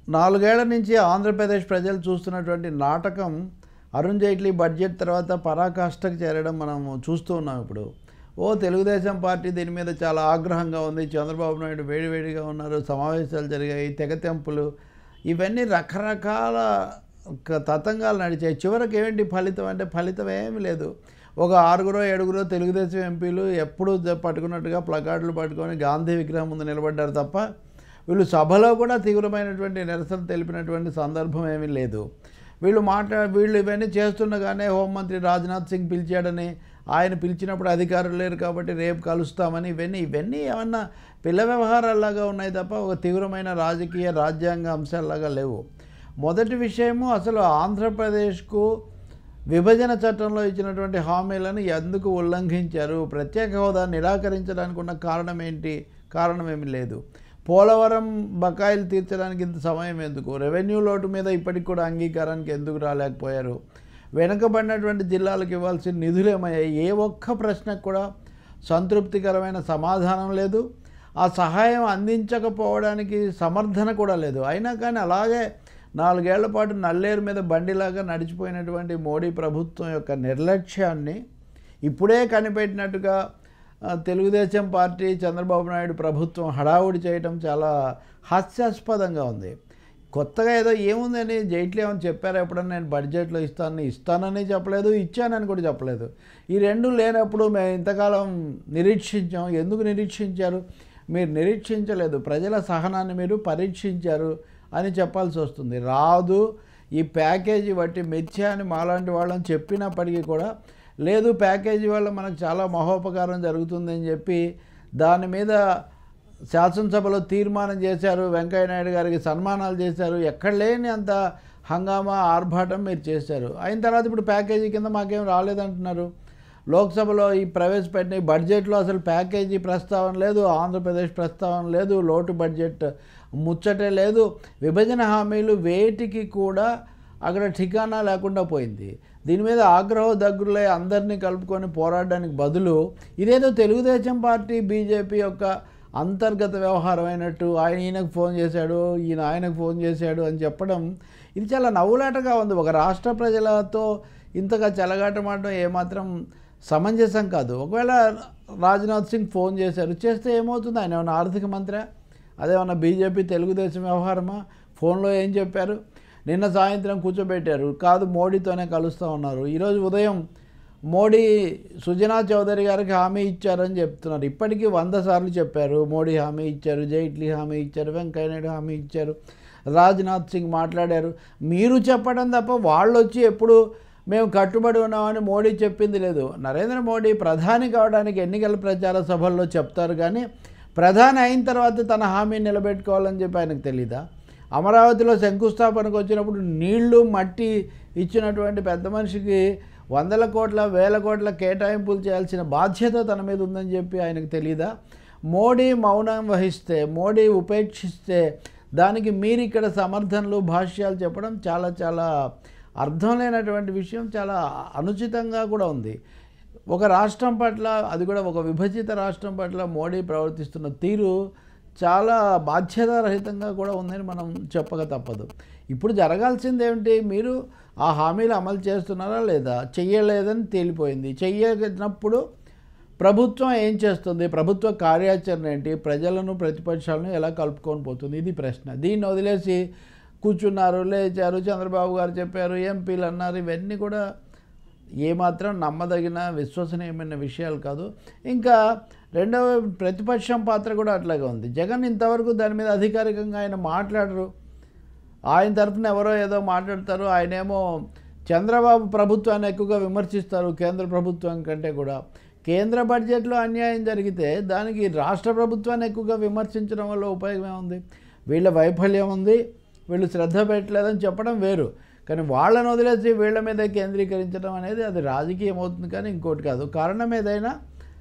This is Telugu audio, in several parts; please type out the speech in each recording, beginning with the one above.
నాలుగేళ్ల నుంచి ఆంధ్రప్రదేశ్ ప్రజలు చూస్తున్నటువంటి నాటకం అరుణ్ జైట్లీ బడ్జెట్ తర్వాత పరాకాష్ఠకు చేరడం మనం చూస్తూ ఉన్నాం ఇప్పుడు ఓ తెలుగుదేశం పార్టీ దీని మీద చాలా ఆగ్రహంగా ఉంది చంద్రబాబు నాయుడు వేడివేడిగా ఉన్నారు సమావేశాలు జరిగాయి తెగతెంపులు ఇవన్నీ రకరకాల క- తతంగాలు నడిచాయి చివరికి ఏంటి ఫలితం అంటే ఫలితం ఏమీ లేదు ఒక ఆరుగురో ఏడుగురో తెలుగుదేశం ఎంపీలు ఎప్పుడూ జ- పట్టుకున్నట్టుగా ప్లకార్డులు పట్టుకొని గాంధీ విగ్రహం ముందు నిలబడ్డారు తప్ప వీళ్ళు సభలో కూడా తీవ్రమైనటువంటి నిరసన తెలిపినటువంటి సందర్భం ఏమీ లేదు వీళ్ళు మాట్లా వీళ్ళు ఇవన్నీ చేస్తుండగానే హోంమంత్రి రాజ్నాథ్ సింగ్ పిలిచాడని ఆయన పిలిచినప్పుడు అధికారులు లేరు కాబట్టి రేపు కలుస్తామని ఇవన్నీ ఇవన్నీ ఏమన్నా పిల్ల వ్యవహారాల్లాగా ఉన్నాయి తప్ప ఒక తీవ్రమైన రాజకీయ రాజ్యాంగ అంశాల్లాగా లేవు మొదటి విషయము అసలు ఆంధ్రప్రదేశ్కు విభజన చట్టంలో ఇచ్చినటువంటి హామీలను ఎందుకు ఉల్లంఘించారు ప్రత్యేక హోదా నిరాకరించడానికి ఉన్న కారణం ఏంటి కారణం ఏమీ లేదు పోలవరం బకాయిలు తీర్చడానికి ఇంత సమయం ఎందుకు రెవెన్యూ లోటు మీద ఇప్పటికి కూడా అంగీకారానికి ఎందుకు రాలేకపోయారు వెనుకబడినటువంటి జిల్లాలకు ఇవ్వాల్సిన నిధులు ఏమయ్యాయి ఏ ఒక్క ప్రశ్నకు కూడా సంతృప్తికరమైన సమాధానం లేదు ఆ సహాయం అందించకపోవడానికి సమర్థన కూడా లేదు అయినా కానీ అలాగే నాలుగేళ్ల పాటు నల్లేరు మీద బండిలాగా నడిచిపోయినటువంటి మోడీ ప్రభుత్వం యొక్క నిర్లక్ష్యాన్ని ఇప్పుడే కనిపెట్టినట్టుగా ఆ, తెలుగుదేశం పార్టీ చంద్రబాబు నాయుడు ప్రభుత్వం హడావుడి చేయటం చాలా హాస్యాస్పదంగా ఉంది కొత్తగా ఏదో ఏముందని జైట్లీ ఏమని చెప్పారా ఎప్పుడన్నా నేను బడ్జెట్లో ఇస్తానని ఇస్తానని చెప్పలేదు ఇచ్చానని కూడా చెప్పలేదు ఈ రెండు లేనప్పుడు మేము ఇంతకాలం నిరీక్షించాం ఎందుకు నిరీక్షించారు మీరు నిరీక్షించలేదు ప్రజల సహనాన్ని మీరు పరీక్షించారు అని చెప్పాల్సి వస్తుంది రాదు ఈ ప్యాకేజీ బట్టి మిథ్య అని మాలాంటి వాళ్ళని చెప్పినప్పటికీ కూడా లేదు ప్యాకేజీ వల్ల మనకు చాలా మహోపకారం జరుగుతుందని చెప్పి దాని మీద శాసనసభలో తీర్మానం చేశారు వెంకయ్యనాయుడు గారికి సన్మానాలు చేశారు ఎక్కడ లేని అంత హంగామా ఆర్భాటం మీరు చేశారు అయిన తర్వాత ఇప్పుడు ప్యాకేజీ కింద మాకేం రాలేదంటున్నారు లోక్సభలో ఈ ప్రవేశపెట్టిన ఈ బడ్జెట్లో అసలు ప్యాకేజీ ప్రస్తావన లేదు ఆంధ్రప్రదేశ్ ప్రస్తావన లేదు లోటు బడ్జెట్ ముచ్చటే లేదు విభజన హామీలు వేటికి కూడా అక్కడ ఠికానా లేకుండా పోయింది దీని మీద ఆగ్రహ దగ్గరులే అందరినీ కలుపుకొని పోరాడడానికి బదులు ఇదేదో తెలుగుదేశం పార్టీ బీజేపీ యొక్క అంతర్గత వ్యవహారం అయినట్టు ఆయన ఈయనకు ఫోన్ చేశాడు ఈయన ఆయనకు ఫోన్ చేశాడు అని చెప్పడం ఇది చాలా నవ్వులాటగా ఉంది ఒక రాష్ట్ర ప్రజలతో ఇంతగా చెలగాటమాడడం ఏమాత్రం సమంజసం కాదు ఒకవేళ రాజ్నాథ్ సింగ్ ఫోన్ చేశారు చేస్తే ఏమవుతుంది ఆయన ఏమైనా ఆర్థిక మంత్రి అదేమన్నా బీజేపీ తెలుగుదేశం వ్యవహారమా ఫోన్లో ఏం చెప్పారు నిన్న సాయంత్రం కూర్చోబెట్టారు కాదు మోడీతోనే కలుస్తూ ఉన్నారు ఈరోజు ఉదయం మోడీ సుజనా చౌదరి గారికి హామీ ఇచ్చారని చెప్తున్నారు ఇప్పటికీ వంద సార్లు చెప్పారు మోడీ హామీ ఇచ్చారు జైట్లీ హామీ ఇచ్చారు వెంకయ్యనాయుడు హామీ ఇచ్చారు రాజ్నాథ్ సింగ్ మాట్లాడారు మీరు చెప్పడం తప్ప వాళ్ళు వచ్చి ఎప్పుడు మేము కట్టుబడి ఉన్నామని మోడీ చెప్పింది లేదు నరేంద్ర మోడీ ప్రధాని కావడానికి ఎన్నికల ప్రచార సభల్లో చెప్తారు కానీ ప్రధాని అయిన తర్వాత తన హామీ నిలబెట్టుకోవాలని చెప్పి ఆయనకు తెలీదా అమరావతిలో శంకుస్థాపనకు వచ్చినప్పుడు నీళ్లు మట్టి ఇచ్చినటువంటి పెద్ద మనిషికి వందల కోట్ల వేల కోట్ల కేటాయింపులు చేయాల్సిన బాధ్యత తన మీద ఉందని చెప్పి ఆయనకు తెలీదా మోడీ మౌనం వహిస్తే మోడీ ఉపేక్షిస్తే దానికి మీరు ఇక్కడ సమర్థనలు భాష్యాలు చెప్పడం చాలా చాలా అర్థం లేనటువంటి విషయం చాలా అనుచితంగా కూడా ఉంది ఒక రాష్ట్రం పట్ల అది కూడా ఒక విభజిత రాష్ట్రం పట్ల మోడీ ప్రవర్తిస్తున్న తీరు చాలా బాధ్యతారహితంగా కూడా ఉందని మనం చెప్పక తప్పదు ఇప్పుడు జరగాల్సింది ఏమిటి మీరు ఆ హామీలు అమలు చేస్తున్నారా లేదా చెయ్యలేదని తేలిపోయింది చెయ్యనప్పుడు ప్రభుత్వం ఏం చేస్తుంది ప్రభుత్వ కార్యాచరణ ఏంటి ప్రజలను ప్రతిపక్షాలను ఎలా కలుపుకొని పోతుంది ఇది ప్రశ్న దీన్ని వదిలేసి కూర్చున్నారు లేచారు చంద్రబాబు గారు చెప్పారు ఎంపీలు అన్నారు ఇవన్నీ కూడా ఏమాత్రం నమ్మదగిన విశ్వసనీయమైన విషయాలు కాదు ఇంకా రెండవ ప్రతిపక్షం పాత్ర కూడా అట్లాగే ఉంది జగన్ ఇంతవరకు దాని మీద అధికారికంగా ఆయన మాట్లాడరు ఆయన తరఫున ఎవరో ఏదో మాట్లాడతారు ఆయనేమో చంద్రబాబు ప్రభుత్వాన్ని ఎక్కువగా విమర్శిస్తారు కేంద్ర ప్రభుత్వం కంటే కూడా కేంద్ర బడ్జెట్లో అన్యాయం జరిగితే దానికి రాష్ట్ర ప్రభుత్వాన్ని ఎక్కువగా విమర్శించడం వల్ల ఉపయోగం ఏముంది వీళ్ళ వైఫల్యం ఉంది వీళ్ళు శ్రద్ధ పెట్టలేదని చెప్పడం వేరు కానీ వాళ్ళని వదిలేసి వీళ్ళ మీద కేంద్రీకరించడం అనేది అది రాజకీయం అవుతుంది కానీ ఇంకోటి కాదు కారణం ఏదైనా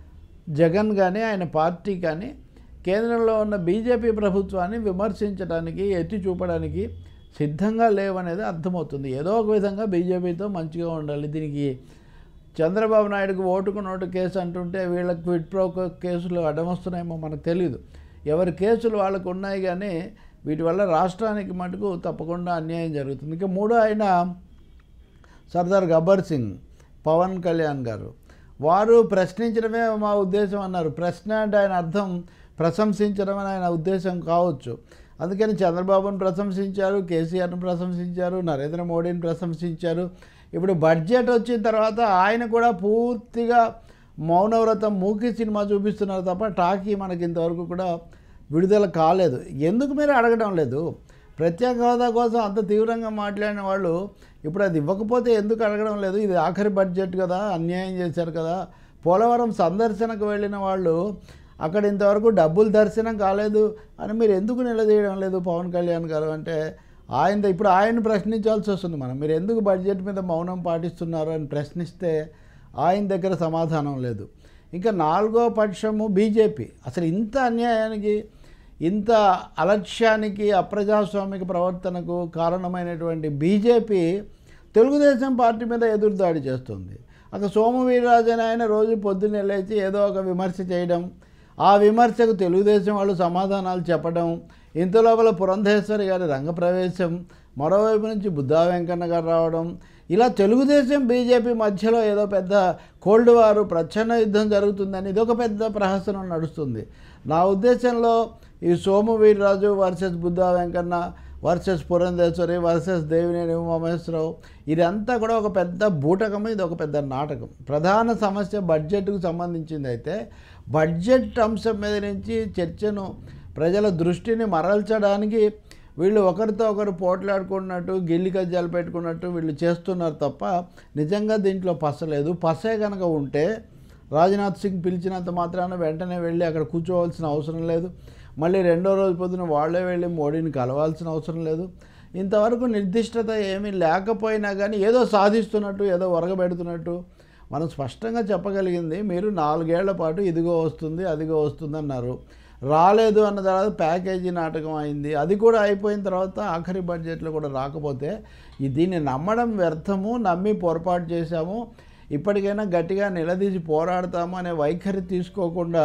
జగన్ కానీ ఆయన పార్టీ కానీ కేంద్రంలో ఉన్న బీజేపీ ప్రభుత్వాన్ని విమర్శించడానికి ఎత్తి చూపడానికి సిద్ధంగా లేవనేది అర్థమవుతుంది ఏదో ఒక విధంగా బీజేపీతో మంచిగా ఉండాలి దీనికి చంద్రబాబు నాయుడుకు ఓటుకు నోటు కేసు అంటుంటే వీళ్ళకి క్విట్ ప్రో కేసులు అడ్డమొస్తున్నాయేమో మనకు తెలియదు ఎవరి కేసులు వాళ్ళకు ఉన్నాయి కానీ వీటి వల్ల రాష్ట్రానికి మటుకు తప్పకుండా అన్యాయం జరుగుతుంది ఇంకా మూడో ఆయన సర్దార్ గబ్బర్ సింగ్ పవన్ కళ్యాణ్ గారు వారు ప్రశ్నించడమే మా ఉద్దేశం అన్నారు ప్రశ్న అంటే ఆయన అర్థం ప్రశంసించడం అని ఆయన ఉద్దేశం కావచ్చు అందుకని చంద్రబాబును ప్రశంసించారు కేసీఆర్ను ప్రశంసించారు నరేంద్ర మోడీని ప్రశంసించారు ఇప్పుడు బడ్జెట్ వచ్చిన తర్వాత ఆయన కూడా పూర్తిగా మౌనవ్రతం మూకీ సినిమా చూపిస్తున్నారు తప్ప టాకీ మనకి ఇంతవరకు కూడా విడుదల కాలేదు ఎందుకు మీరు అడగడం లేదు ప్రత్యేక హోదా కోసం అంత తీవ్రంగా మాట్లాడిన వాళ్ళు ఇప్పుడు అది ఇవ్వకపోతే ఎందుకు అడగడం లేదు ఇది ఆఖరి బడ్జెట్ కదా అన్యాయం చేశారు కదా పోలవరం సందర్శనకు వెళ్ళిన వాళ్ళు అక్కడ ఇంతవరకు డబ్బులు దర్శనం కాలేదు అని మీరు ఎందుకు నిలదీయడం లేదు పవన్ కళ్యాణ్ గారు అంటే ఆయన ఇప్పుడు ఆయన ప్రశ్నించాల్సి వస్తుంది మనం మీరు ఎందుకు బడ్జెట్ మీద మౌనం పాటిస్తున్నారు అని ప్రశ్నిస్తే ఆయన దగ్గర సమాధానం లేదు ఇంకా నాలుగో పక్షము బీజేపీ అసలు ఇంత అన్యాయానికి ఇంత అలక్ష్యానికి అప్రజాస్వామిక ప్రవర్తనకు కారణమైనటువంటి బీజేపీ తెలుగుదేశం పార్టీ మీద ఎదురుదాడి చేస్తుంది అక్కడ సోము వీర్రాజు అని ఆయన రోజు పొద్దున్నే లేచి ఏదో ఒక విమర్శ చేయడం ఆ విమర్శకు తెలుగుదేశం వాళ్ళు సమాధానాలు చెప్పడం ఇంతలోపల పురంధేశ్వరి గారి రంగప్రవేశం మరోవైపు నుంచి బుద్ధా వెంకన్న గారు రావడం ఇలా తెలుగుదేశం బీజేపీ మధ్యలో ఏదో పెద్ద కోల్డ్ వారు ప్రచ్ఛన్న యుద్ధం జరుగుతుందని ఇదొక పెద్ద ప్రహసనం నడుస్తుంది నా ఉద్దేశంలో ఈ Somu Veerraju versus Buddha Venkanna versus Purandeswari versus Devineni Umamaheswararao ఇదంతా కూడా ఒక పెద్ద బూటకం ఇది ఒక పెద్ద నాటకం ప్రధాన సమస్య బడ్జెట్కు సంబంధించింది అయితే బడ్జెట్ అంశం మీద నుంచి చర్చను ప్రజల దృష్టిని మరల్చడానికి వీళ్ళు ఒకరితో ఒకరు పోట్లాడుకున్నట్టు గిల్లి కజ్జాలు పెట్టుకున్నట్టు వీళ్ళు చేస్తున్నారు తప్ప నిజంగా దీంట్లో పస లేదు పసే కనుక ఉంటే రాజ్నాథ్ సింగ్ పిలిచినంత మాత్రాన వెంటనే వెళ్ళి అక్కడ కూర్చోవలసిన అవసరం లేదు మళ్ళీ రెండో రోజు పొద్దున వాళ్ళే వెళ్ళి మోడీని కలవాల్సిన అవసరం లేదు ఇంతవరకు నిర్దిష్టత ఏమీ లేకపోయినా కానీ ఏదో సాధిస్తున్నట్టు ఏదో ఒరగబెడుతున్నట్టు మనం స్పష్టంగా చెప్పగలిగింది మీరు నాలుగేళ్ల పాటు ఇదిగో వస్తుంది అదిగో వస్తుంది అన్నారు రాలేదు అన్న తర్వాత ప్యాకేజీ నాటకం అయింది అది కూడా అయిపోయిన తర్వాత ఆఖరి బడ్జెట్లో కూడా రాకపోతే ఈ దీన్ని నమ్మడం వ్యర్థము నమ్మి పొరపాటు చేశాము ఇప్పటికైనా గట్టిగా నిలదీసి పోరాడతాము అనే వైఖరి తీసుకోకుండా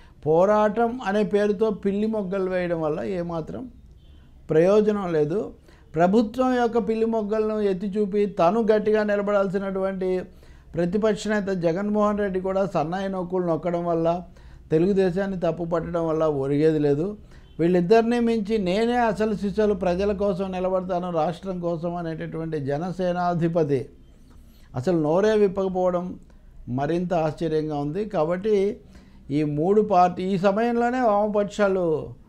పోరాటం అనే పేరుతో పిల్లి మొగ్గలు వేయడం వల్ల ఏమాత్రం ప్రయోజనం లేదు ప్రభుత్వం యొక్క పిల్లి మొగ్గలను ఎత్తి చూపి తను గట్టిగా నిలబడాల్సినటువంటి ప్రతిపక్ష నేత జగన్మోహన్ రెడ్డి కూడా సన్నాయి నొక్కులు నొక్కడం వల్ల తెలుగుదేశాన్ని తప్పు పట్టడం వల్ల ఒరిగేది లేదు వీళ్ళిద్దరినీ మించి నేనే అసలు శిశులు ప్రజల కోసం నిలబడతాను రాష్ట్రం కోసం అనేటటువంటి జనసేనాధిపతి అసలు నోరే విప్పకపోవడం మరింత ఆశ్చర్యంగా ఉంది కాబట్టి ఈ మూడు పార్టీ ఈ సమయంలోనే వామపక్షాలు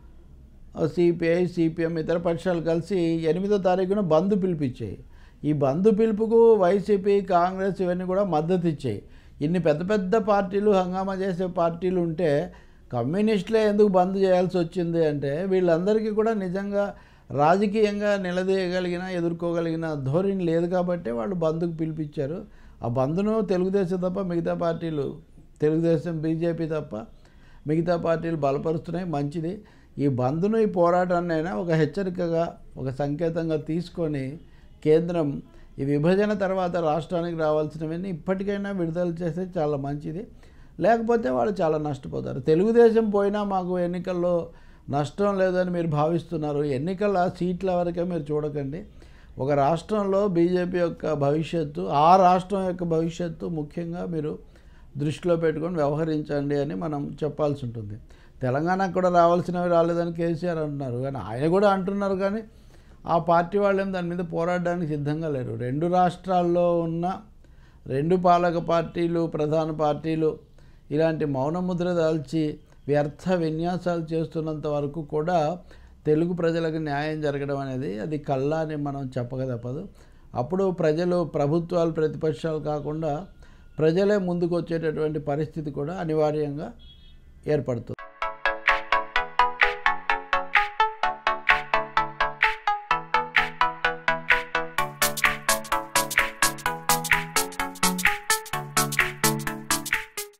సిపిఐ సిపిఎం ఇతర పక్షాలు కలిసి ఎనిమిదో తారీఖున బంద్ పిలిపించాయి ఈ బంద్ పిలుపుకు వైసీపీ కాంగ్రెస్ ఇవన్నీ కూడా మద్దతు ఇచ్చాయి ఇన్ని పెద్ద పెద్ద పార్టీలు హంగామా చేసే పార్టీలు ఉంటే కమ్యూనిస్టులే ఎందుకు బంద్ చేయాల్సి వచ్చింది అంటే వీళ్ళందరికీ కూడా నిజంగా రాజకీయంగా నిలదీయగలిగిన ఎదుర్కోగలిగిన ధోరణి లేదు కాబట్టి వాళ్ళు బంద్కు పిలిపించారు ఆ బంద్ను తెలుగుదేశం తప్ప మిగతా పార్టీలు తెలుగుదేశం బీజేపీ తప్ప మిగతా పార్టీలు బలపరుస్తున్నాయి మంచిది ఈ బంద్ను ఈ పోరాటాన్ని అయినా ఒక హెచ్చరికగా ఒక సంకేతంగా తీసుకొని కేంద్రం ఈ విభజన తర్వాత రాష్ట్రానికి రావాల్సినవన్నీ ఇప్పటికైనా విడుదల చేస్తే చాలా మంచిది లేకపోతే వాళ్ళు చాలా నష్టపోతారు తెలుగుదేశం పోయినా మాకు ఎన్నికల్లో నష్టం లేదని మీరు భావిస్తున్నారు ఎన్నికల సీట్ల వరకే మీరు చూడకండి ఒక రాష్ట్రంలో బీజేపీ యొక్క భవిష్యత్తు ఆ రాష్ట్రం యొక్క భవిష్యత్తు ముఖ్యంగా మీరు దృష్టిలో పెట్టుకొని వ్యవహరించండి అని మనం చెప్పాల్సి ఉంటుంది తెలంగాణకు కూడా రావాల్సినవి రాలేదని కేసీఆర్ అంటున్నారు కానీ ఆయన కూడా అంటున్నారు కానీ ఆ పార్టీ వాళ్ళేం దాని మీద పోరాడడానికి సిద్ధంగా లేరు రెండు రాష్ట్రాల్లో ఉన్న రెండు పాలక పార్టీలు ప్రధాన పార్టీలు ఇలాంటి మౌనముద్ర దాల్చి వ్యర్థ విన్యాసాలు చేస్తున్నంత వరకు కూడా తెలుగు ప్రజలకు న్యాయం జరగడం అనేది అది కల్లా అని మనం చెప్పక తప్పదు అప్పుడు ప్రజలు ప్రభుత్వాలు ప్రతిపక్షాలు కాకుండా ప్రజలే ముందుకు వచ్చేటటువంటి పరిస్థితి కూడా అనివార్యంగా ఏర్పడుతుంది